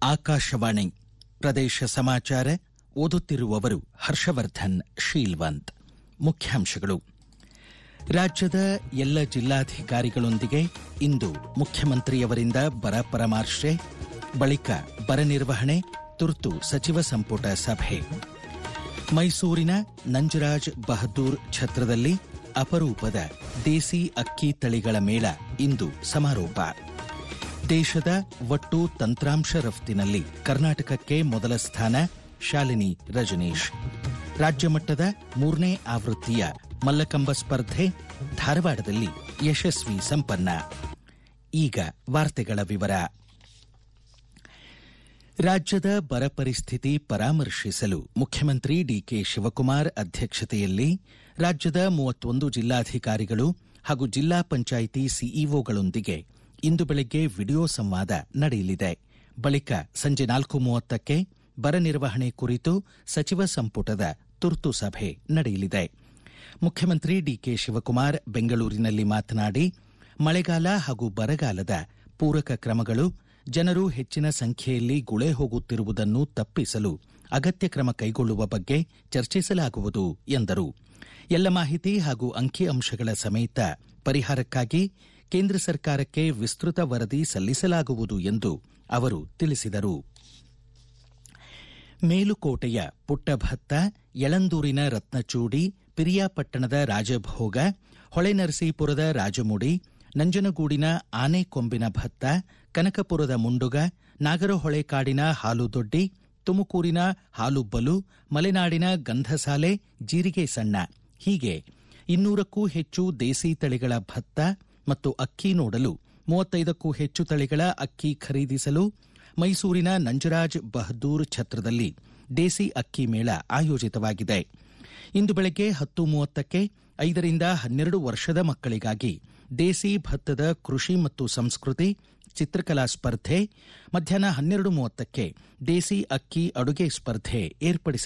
ಆಕಾಶವಾಣಿ ಪ್ರದೇಶ ಸಮಾಚಾರ ಓದುತ್ತಿರುವವರು ಹರ್ಷವರ್ಧನ್ ಶೀಲ್ವಂತ್ ಮುಖ್ಯಾಂಶಗಳು ರಾಜ್ಯದ ಎಲ್ಲ ಜಿಲ್ಲಾಧಿಕಾರಿಗಳೊಂದಿಗೆ ಇಂದು ಮುಖ್ಯಮಂತ್ರಿಯವರಿಂದ ಬರ ಪರಾಮರ್ಶೆ ಬಳಿಕ ಬರ ನಿರ್ವಹಣೆ ತುರ್ತು ಸಚಿವ ಸಂಪುಟ ಸಭೆ ಮೈಸೂರಿನ ನಂಜರಾಜ್ ಬಹದ್ದೂರ್ ಛತ್ರದಲ್ಲಿ ಅಪರೂಪದ ದೇಸಿ ಅಕ್ಕಿ ತಳಿಗಳ ಮೇಳ ಇಂದು ಸಮಾರೋಪ ದೇಶದ ಒಟ್ಟು ತಂತ್ರಾಂಶ ರಫ್ತಿನಲ್ಲಿ ಕರ್ನಾಟಕಕ್ಕೆ ಮೊದಲ ಸ್ಥಾನ ಶಾಲಿನಿ ರಜನೀಶ್ ರಾಜ್ಯ ಮಟ್ಟದ ಮೂರನೇ ಆವೃತ್ತಿಯ ಮಲ್ಲಕಂಬ ಸ್ಪರ್ಧೆ ಧಾರವಾಡದಲ್ಲಿ ಯಶಸ್ವಿ ಸಂಪನ್ನ ಈಗ ವಾರ್ತೆಗಳ ವಿವರ ರಾಜ್ಯದ ಬರ ಪರಿಸ್ಥಿತಿ ಪರಾಮರ್ಶಿಸಲು ಮುಖ್ಯಮಂತ್ರಿ ಡಿಕೆ ಶಿವಕುಮಾರ್ ಅಧ್ಯಕ್ಷತೆಯಲ್ಲಿ ರಾಜ್ಯದ ಮೂವತ್ತೊಂದು ಜಿಲ್ಲಾಧಿಕಾರಿಗಳು ಹಾಗೂ ಜಿಲ್ಲಾ ಪಂಚಾಯಿತಿ ಸಿಇಒಗಳೊಂದಿಗೆ ಇಂದು ಬೆಳಗ್ಗೆ ವಿಡಿಯೋ ಸಂವಾದ ನಡೆಯಲಿದೆ ಬಳಿಕ ಸಂಜೆ ನಾಲ್ಕು ಮೂವತ್ತಕ್ಕೆ ಬರ ನಿರ್ವಹಣೆ ಕುರಿತು ಸಚಿವ ಸಂಪುಟದ ತುರ್ತು ಸಭೆ ನಡೆಯಲಿದೆ ಮುಖ್ಯಮಂತ್ರಿ ಡಿಕೆ ಶಿವಕುಮಾರ್ ಬೆಂಗಳೂರಿನಲ್ಲಿ ಮಾತನಾಡಿ ಮಳೆಗಾಲ ಹಾಗೂ ಬರಗಾಲದ ಪೂರಕ ಕ್ರಮಗಳು ಜನರು ಹೆಚ್ಚಿನ ಸಂಖ್ಯೆಯಲ್ಲಿ ಗುಳೆ ಹೋಗುತ್ತಿರುವುದನ್ನು ತಪ್ಪಿಸಲು ಅಗತ್ಯ ಕ್ರಮ ಕೈಗೊಳ್ಳುವ ಬಗ್ಗೆ ಚರ್ಚಿಸಲಾಗುವುದು ಎಂದರು ಎಲ್ಲ ಮಾಹಿತಿ ಹಾಗೂ ಅಂಕಿಅಂಶಗಳ ಸಮೇತ ಪರಿಹಾರಕ್ಕಾಗಿ ಕೇಂದ್ರ ಸರ್ಕಾರಕ್ಕೆ ವಿಸ್ತೃತ ವರದಿ ಸಲ್ಲಿಸಲಾಗುವುದು ಎಂದು ಅವರು ತಿಳಿಸಿದರು ಮೇಲುಕೋಟೆಯ ಪುಟ್ಟಭತ್ತ ಯಳಂದೂರಿನ ರತ್ನಚೂಡಿ ಪಿರಿಯಾಪಟ್ಟಣದ ರಾಜಭೋಗ ಹೊಳೆನರಸೀಪುರದ ರಾಜಮುಡಿ ನಂಜನಗೂಡಿನ ಆನೆಕೊಂಬಿನ ಭತ್ತ ಕನಕಪುರದ ಮುಂಡುಗ ನಾಗರಹೊಳೆ ಕಾಡಿನ ಹಾಲುದೊಡ್ಡಿ ತುಮಕೂರಿನ ಹಾಲುಬ್ಬಲು ಮಲೆನಾಡಿನ ಗಂಧಸಾಲೆ ಜೀರಿಗೆ ಸಣ್ಣ ಹೀಗೆ ಇನ್ನೂರಕ್ಕೂ ಹೆಚ್ಚು ದೇಸಿ ತಳಿಗಳ ಭತ್ತ ಮತ್ತು ಅಕ್ಕಿ ನೋಡಲು ಮೂವತ್ತೈದಕ್ಕೂ ಹೆಚ್ಚು ತಳಿಗಳ ಅಕ್ಕಿ ಖರೀದಿಸಲು ಮೈಸೂರಿನ ನಂಜರಾಜ್ ಬಹದ್ದೂರ್ ಛತ್ರದಲ್ಲಿ ದೇಸಿ ಅಕ್ಕಿ ಮೇಳ ಆಯೋಜಿತವಾಗಿದೆ ಇಂದು ಬೆಳಗ್ಗೆ ಹತ್ತು ಮೂವತ್ತಕ್ಕೆ ಐದರಿಂದ ಹನ್ನೆರಡು ವರ್ಷದ ಮಕ್ಕಳಿಗಾಗಿ ದೇಸಿ ಭತ್ತದ ಕೃಷಿ ಮತ್ತು ಸಂಸ್ಕೃತಿ ಚಿತ್ರಕಲಾ ಸ್ಪರ್ಧೆ ಮಧ್ಯಾಹ್ನ ಹನ್ನೆರಡು ಮೂವತ್ತಕ್ಕೆ ದೇಸಿ ಅಕ್ಕಿ ಅಡುಗೆ ಸ್ಪರ್ಧೆ ಏರ್ಪಡಿಸಲಾಗಿದೆ